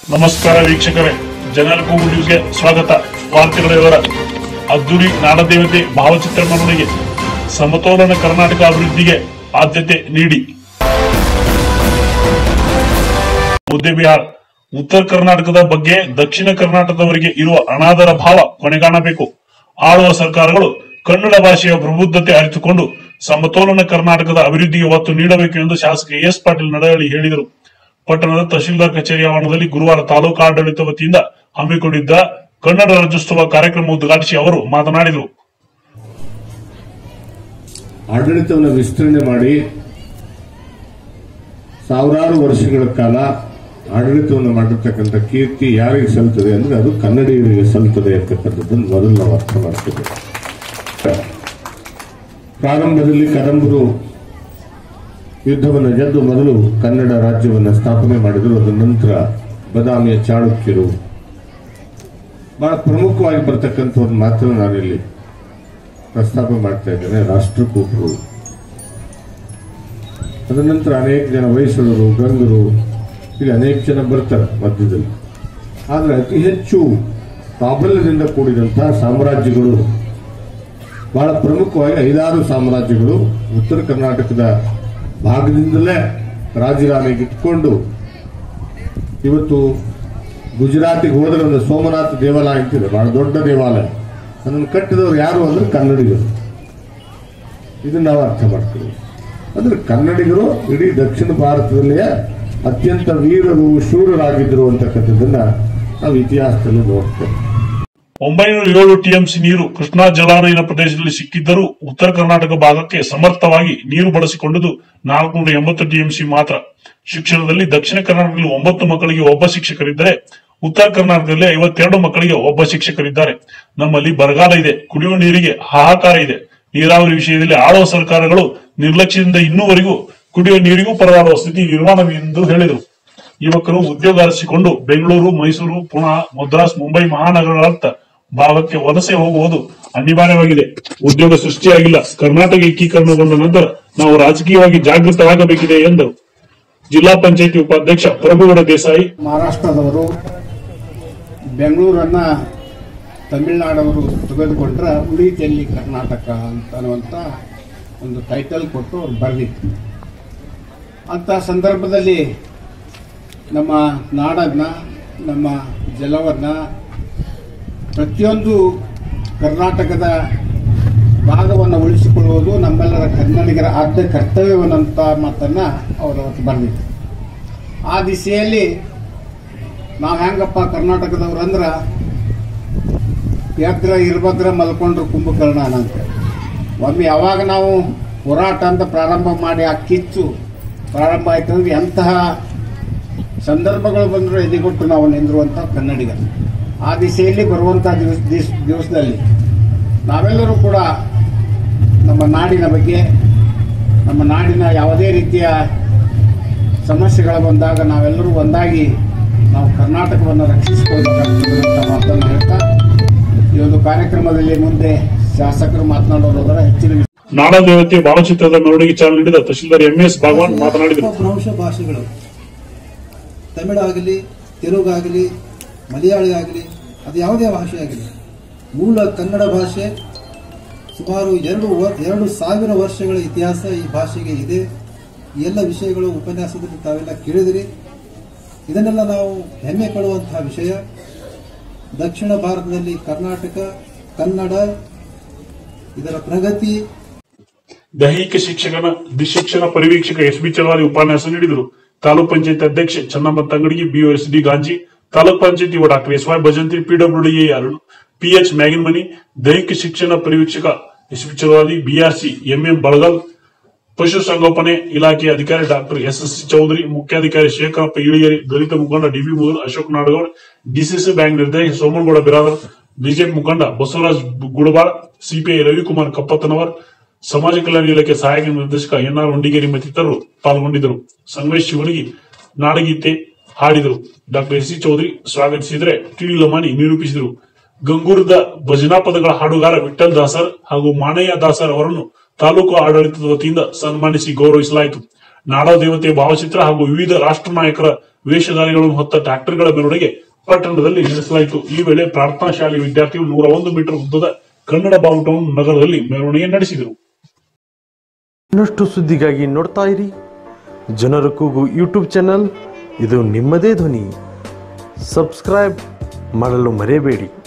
ನಮಸ್ಕಾರ ವೀಕ್ಷಕರೇ ಜನರ ಕೂಗು ನ್ಯೂಸ್ಗೆ ಸ್ವಾಗತ ವಾರ್ತೆಗಳ ವಿವರ ಅದ್ದೂರಿ ನಾಡದೇವತೆ ಭಾವಚಿತ್ರ ಮೆರವಣಿಗೆ ಸಮತೋಲನ ಕರ್ನಾಟಕ ಅಭಿವೃದ್ಧಿಗೆ ಆದ್ಯತೆ ನೀಡಿ ಮುದ್ದೆ ಬಿಹಾರ್ ಉತ್ತರ ಕರ್ನಾಟಕದ ಬಗ್ಗೆ ದಕ್ಷಿಣ ಕರ್ನಾಟಕದವರಿಗೆ ಇರುವ ಅನಾದರ ಭಾವ ಕೊನೆಗಾಣಬೇಕು ಆಳುವ ಸರ್ಕಾರಗಳು ಕನ್ನಡ ಭಾಷೆಯ ಪ್ರಬುದ್ಧತೆ ಅರಿತುಕೊಂಡು ಸಮತೋಲನ ಕರ್ನಾಟಕದ ಅಭಿವೃದ್ಧಿಗೆ ಒತ್ತು ನೀಡಬೇಕು ಎಂದು ಶಾಸಕ ಎಸ್ ಪಾಟೀಲ್ ನಡಹಳ್ಳಿ ಹೇಳಿದರು ಪಟ್ಟಣದ ತಹಶೀಲ್ದಾರ್ ಕಚೇರಿ ಆವರಣದಲ್ಲಿ ಗುರುವಾರ ತಾಲೂಕು ಆಡಳಿತ ವತಿಯಿಂದ ಹಮ್ಮಿಕೊಂಡಿದ್ದ ಕನ್ನಡ ರಾಜ್ಯೋತ್ಸವ ಕಾರ್ಯಕ್ರಮ ಉದ್ಘಾಟಿಸಿ ಅವರು ಮಾತನಾಡಿದರು ಆಡಳಿತವನ್ನು ವಿಸ್ತರಣೆ ಮಾಡಿ ಸಾವಿರಾರು ವರ್ಷಗಳ ಕಾಲ ಆಡಳಿತವನ್ನು ಮಾಡಿರ್ತಕ್ಕಂಥ ಕೀರ್ತಿ ಯಾರಿಗೆ ಸಲ್ತದೆ ಅಂದ್ರೆ ಅದು ಕನ್ನಡಿಗರಿಗೆ ಸಲ್ತದೆ ಅಂತಕ್ಕಂಥದ್ದನ್ನು ಮೊದಲು ನಾವು ಅರ್ಥ ಮಾಡ್ತೇವೆ ಪ್ರಾರಂಭದಲ್ಲಿ ಕದಂಬರು ಯುದ್ಧವನ್ನು ಗೆದ್ದು ಮೊದಲು ಕನ್ನಡ ರಾಜ್ಯವನ್ನು ಸ್ಥಾಪನೆ ಮಾಡಿದರು ಅದರ ನಂತರ ಬದಾಮಿಯ ಚಾಳುಕ್ಯರು ಬಹಳ ಪ್ರಮುಖವಾಗಿ ಬರ್ತಕ್ಕಂಥ ಒಂದು ಮಾತನ್ನು ನಾನಿಲ್ಲಿ ಪ್ರಸ್ತಾಪ ಮಾಡ್ತಾ ಇದ್ದೇನೆ ರಾಷ್ಟ್ರಕೂಟರು ಅದರ ನಂತರ ಅನೇಕ ಜನ ವಯಸ್ಸಳರು ಗಂಗರು ಇಲ್ಲಿ ಅನೇಕ ಜನ ಬರ್ತಾರೆ ಮಧ್ಯದಲ್ಲಿ ಆದರೆ ಅತಿ ಹೆಚ್ಚು ಪ್ರಾಬಲ್ಯದಿಂದ ಕೂಡಿದಂತಹ ಸಾಮ್ರಾಜ್ಯಗಳು ಬಹಳ ಪ್ರಮುಖವಾಗಿ ಐದಾರು ಸಾಮ್ರಾಜ್ಯಗಳು ಉತ್ತರ ಕರ್ನಾಟಕದ ಭಾಗದಿಂದಲೇ ರಾಜಧಾನಿಗೆ ಇಟ್ಕೊಂಡು ಇವತ್ತು ಗುಜರಾತಿಗೆ ಹೋದ್ರೆ ಒಂದು ಸೋಮನಾಥ ದೇವಾಲಯ ಅಂತಿದೆ ಬಹಳ ದೊಡ್ಡ ದೇವಾಲಯ ಅದನ್ನು ಕಟ್ಟಿದವರು ಯಾರು ಅಂದ್ರೆ ಕನ್ನಡಿಗರು ಇದನ್ನ ನಾವು ಅರ್ಥ ಮಾಡ್ತೀವಿ ಅಂದ್ರೆ ಕನ್ನಡಿಗರು ಇಡೀ ದಕ್ಷಿಣ ಭಾರತದಲ್ಲಿಯೇ ಅತ್ಯಂತ ವೀರರು ಶೂರರಾಗಿದ್ದರು ಅಂತಕ್ಕಂಥದ್ದನ್ನ ನಾವು ಇತಿಹಾಸದಲ್ಲಿ ನೋಡ್ತೇವೆ ಒಂಬೈನೂರ ಏಳು ಟಿಎಂಸಿ ನೀರು ಕೃಷ್ಣಾ ಜಲಾನಯನ ಪ್ರದೇಶದಲ್ಲಿ ಸಿಕ್ಕಿದ್ದರೂ ಉತ್ತರ ಕರ್ನಾಟಕ ಭಾಗಕ್ಕೆ ಸಮರ್ಥವಾಗಿ ನೀರು ಬಳಸಿಕೊಂಡದ್ದು ನಾಲ್ಕುನೂರ ಎಂಬತ್ತು ಟಿಎಂಸಿ ಮಾತ್ರ ಶಿಕ್ಷಣದಲ್ಲಿ ದಕ್ಷಿಣ ಕರ್ನಾಟಕದಲ್ಲಿ ಒಂಬತ್ತು ಮಕ್ಕಳಿಗೆ ಒಬ್ಬ ಶಿಕ್ಷಕರಿದ್ದರೆ ಉತ್ತರ ಕರ್ನಾಟಕದಲ್ಲಿ ಐವತ್ತೆರಡು ಮಕ್ಕಳಿಗೆ ಒಬ್ಬ ಶಿಕ್ಷಕರಿದ್ದಾರೆ ನಮ್ಮಲ್ಲಿ ಬರಗಾಲ ಇದೆ ಕುಡಿಯುವ ನೀರಿಗೆ ಹಾಹಾಕಾರ ಇದೆ ನೀರಾವರಿ ವಿಷಯದಲ್ಲಿ ಆಳುವ ಸರ್ಕಾರಗಳು ನಿರ್ಲಕ್ಷ್ಯದಿಂದ ಇನ್ನೂವರೆಗೂ ಕುಡಿಯುವ ನೀರಿಗೂ ಪರದಾಡುವ ಸ್ಥಿತಿ ನಿರ್ಮಾಣವಿದೆ ಎಂದು ಹೇಳಿದರು ಯುವಕರು ಉದ್ಯೋಗ ಅರಸಿಕೊಂಡು ಬೆಂಗಳೂರು ಮೈಸೂರು ಪುಣೆ ಮದ್ರಾಸ್ ಮುಂಬೈ ಮಹಾನಗರಗಳತ್ತ ಭಾಗಕ್ಕೆ ವಲಸೆ ಹೋಗುವುದು ಅನಿವಾರ್ಯವಾಗಿದೆ ಉದ್ಯೋಗ ಸೃಷ್ಟಿಯಾಗಿಲ್ಲ ಕರ್ನಾಟಕ ಏಕೀಕರಣಗೊಂಡ ನಂತರ ನಾವು ರಾಜಕೀಯವಾಗಿ ಜಾಗೃತರಾಗಬೇಕಿದೆ ಎಂದರು ಜಿಲ್ಲಾ ಪಂಚಾಯಿತಿ ಉಪಾಧ್ಯಕ್ಷ ಪ್ರಭುಗೌಡ ದೇಸಾಯಿ ಮಹಾರಾಷ್ಟ್ರದವರು ಬೆಂಗಳೂರನ್ನ ತಮಿಳುನಾಡವರು ತೆಗೆದುಕೊಂಡ್ರೆ ಉಳಿತೆಲ್ಲಿ ಕರ್ನಾಟಕ ಅಂತ ಅನ್ನುವಂಥ ಒಂದು ಟೈಟಲ್ ಕೊಟ್ಟು ಅವ್ರು ಬರೆದಿತ್ತು ಅಂಥ ಸಂದರ್ಭದಲ್ಲಿ ನಮ್ಮ ನಾಡನ್ನ ನಮ್ಮ ಜಲವನ್ನ ಪ್ರತಿಯೊಂದು ಕರ್ನಾಟಕದ ಭಾಗವನ್ನು ಉಳಿಸಿಕೊಳ್ಳುವುದು ನಮ್ಮೆಲ್ಲರ ಕನ್ನಡಿಗರ ಆದ್ಯ ಕರ್ತವ್ಯವನ್ನಂತ ಮಾತನ್ನ ಅವರು ಅವತ್ತು ಬರೆದಿತ್ತು ಆ ದಿಸೆಯಲ್ಲಿ ನಾವು ಹೆಂಗಪ್ಪ ಕರ್ನಾಟಕದವ್ರು ಅಂದ್ರ ಎದ್ರ ಇರ್ಭದ್ರ ಮಲ್ಕೊಂಡ್ರು ಕುಂಭಕರ್ಣ ಅಂತ ಒಮ್ಮೆ ಯಾವಾಗ ನಾವು ಹೋರಾಟ ಅಂತ ಪ್ರಾರಂಭ ಮಾಡಿ ಆ ಕಿಚ್ಚು ಪ್ರಾರಂಭ ಆಯ್ತಂದ್ರೆ ಎಂತಹ ಸಂದರ್ಭಗಳು ಬಂದರೂ ಎದೆಗೊಟ್ಟು ನಾವು ನಿಂದಿರುವಂಥ ಕನ್ನಡಿಗರು ಆ ದಿಸೆಯಲ್ಲಿ ಬರುವಂಥ ದಿವಸ ದಿವ್ಸ ದಿವಸದಲ್ಲಿ ನಾವೆಲ್ಲರೂ ಕೂಡ ನಮ್ಮ ನಾಡಿನ ಬಗ್ಗೆ ನಮ್ಮ ನಾಡಿನ ಯಾವುದೇ ರೀತಿಯ ಸಮಸ್ಯೆಗಳು ಬಂದಾಗ ನಾವೆಲ್ಲರೂ ಒಂದಾಗಿ ನಾವು ಕರ್ನಾಟಕವನ್ನು ರಕ್ಷಿಸಿಕೊಳ್ಬೇಕಾಗ್ತದೆ ಅಂತ ಮಾತನ್ನು ಹೇಳ್ತಾ ಈ ಒಂದು ಕಾರ್ಯಕ್ರಮದಲ್ಲಿ ಮುಂದೆ ಶಾಸಕರು ಮಾತನಾಡೋದ್ರ ಹೆಚ್ಚಿನ ವಿಷಯ ನಾಡದೇವತೆ ಭಾವಚಿತ್ರದ ಮೆರವಣಿಗೆ ಚಾಲನೆ ನೀಡಿದ ತಹಶೀಲ್ದಾರ್ ಎಂಎಸ್ ಭಗವಾನ್ ಮಾತನಾಡಿದರು ಪ್ರಮುಖ ಭಾಷೆಗಳು ತಮಿಳಾಗಲಿ ತೆಲುಗಾಗಲಿ ಮಲಯಾಳಿ ಆಗಲಿ ಅದು ಯಾವುದೇ ಭಾಷೆ ಆಗಲಿ ಮೂಲ ಕನ್ನಡ ಭಾಷೆ ಸುಮಾರು ಎರಡು ವರ್- ಎರಡು ಸಾವಿರ ವರ್ಷಗಳ ಇತಿಹಾಸ ಈ ಭಾಷೆಗೆ ಇದೆ ಈ ಎಲ್ಲ ವಿಷಯಗಳು ಉಪನ್ಯಾಸದಲ್ಲಿ ತಾವೆಲ್ಲ ಕೇಳಿದಿರಿ ಇದನ್ನೆಲ್ಲ ನಾವು ಹೆಮ್ಮೆ ಪಡುವಂತಹ ವಿಷಯ ದಕ್ಷಿಣ ಭಾರತದಲ್ಲಿ ಕರ್ನಾಟಕ ಕನ್ನಡ ಇದರ ಪ್ರಗತಿ ದೈಹಿಕ ಶಿಕ್ಷಕನ ಶಿಕ್ಷಣ ಪರಿವೀಕ್ಷಕ ಎಸ್ ಬಿ ಚಲವಾದಿ ಉಪನ್ಯಾಸ ನೀಡಿದರು ತಾಲೂಕ್ ಪಂಚಾಯತ್ ಅಧ್ಯಕ್ಷೆ ಚೆನ್ನಮ್ಮ ತಂಗಡಿಗೆ ಬಿಒಎಸ್ ಡಿ ಗಾಂಜಿ ತಾಲೂಕ್ ಪಂಚಾಯತಿ doctor S Y Bhajantri PWD A Arun PH Maginmani ದೈಹಿಕ ಶಿಕ್ಷಣ ಪರಿವೀಕ್ಷಕ S B Chalavadi BRC MM Balagal ಪಶುಸಂಗೋಪನೆ ಇಲಾಖೆಯ ಅಧಿಕಾರಿ ಡಾಕ್ಟರ್ ಎಸ್ ಎಸ್ ಚೌಧರಿ ಮುಖ್ಯಾಧಿಕಾರಿ ಶೇಖರಪ್ಪ ಇಳಿಯರಿ ದಲಿತ ಮುಖಂಡ DB Mugal Ashok Nadagoud DCC bank ನಿರ್ದೇಶಕ ಸೋಮನಗೌಡ ಬಿರಾದರ್ ಬಿಜೆಪಿ ಮುಖಂಡ ಬಸವರಾಜ್ ಗುಡಬಾಳ್ ಸಿಪಿಐ ರವಿಕುಮಾರ್ ಕಪ್ಪತ್ತನವರ್ ಸಮಾಜ ಕಲ್ಯಾಣ ಇಲಾಖೆ ಸಹಾಯಕ ನಿರ್ದೇಶಕ ಎನ್ಆರ್ ಹೊಂಡಿಗೇರಿ ಮತ್ತಿತರರು ಪಾಲ್ಗೊಂಡಿದ್ದರು ಸಂಗಮೇಶ್ ಶಿವನಿಗೆ ನಾಡಗೀತೆ ಹಾಡಿದರು ಡಾಕ್ಟರ್ ಎಸ್ ಸಿ ಚೌಧರಿ ಸ್ವಾಗತಿಸಿದರೆ ಟಿಡಿ ಲಮಾನಿ ನಿರೂಪಿಸಿದರು ಗಂಗೂರದ ಭಜನಾ ಪದಗಳ ಹಾಡುಗಾರ ವಿಠಲ್ ದಾಸರ್ ಹಾಗೂ ಮಾಣಯ್ಯ ದಾಸರ್ ಅವರನ್ನು ತಾಲೂಕು ಆಡಳಿತದ ವತಿಯಿಂದ ಸನ್ಮಾನಿಸಿ ಗೌರವಿಸಲಾಯಿತು ನಾಡದೇವತೆ ಭಾವಚಿತ್ರ ಹಾಗೂ ವಿವಿಧ ರಾಷ್ಟ್ರ ನಾಯಕರ ವೇಷಧಾರಿಗಳನ್ನು ಹೊತ್ತ ಟ್ರ್ಯಾಕ್ಟರ್ಗಳ ಮೆರವಣಿಗೆ ಪಟ್ಟಣದಲ್ಲಿ ನಡೆಸಲಾಯಿತು ಈ ವೇಳೆ ಪ್ರಾರ್ಥನಾ ಶಾಲೆ ವಿದ್ಯಾರ್ಥಿಗಳು ನೂರ ಒಂದು ಮೀಟರ್ ಉದ್ದದ ಕನ್ನಡ ಬಾವುಟವನ್ನು ನಗರದಲ್ಲಿ ಮೆರವಣಿಗೆ ನಡೆಸಿದರು ಇನ್ನಷ್ಟು ಸುದ್ದಿಗಾಗಿ ನೋಡ್ತಾ ಇರಿ ಜನರ ಕೂಗು ಯೂಟ್ಯೂಬ್ ಚಾನಲ್ ಇದು ನಿಮ್ಮದೇ ಧ್ವನಿ ಸಬ್ಸ್ಕ್ರೈಬ್ ಮಾಡಲು ಮರೆಯಬೇಡಿ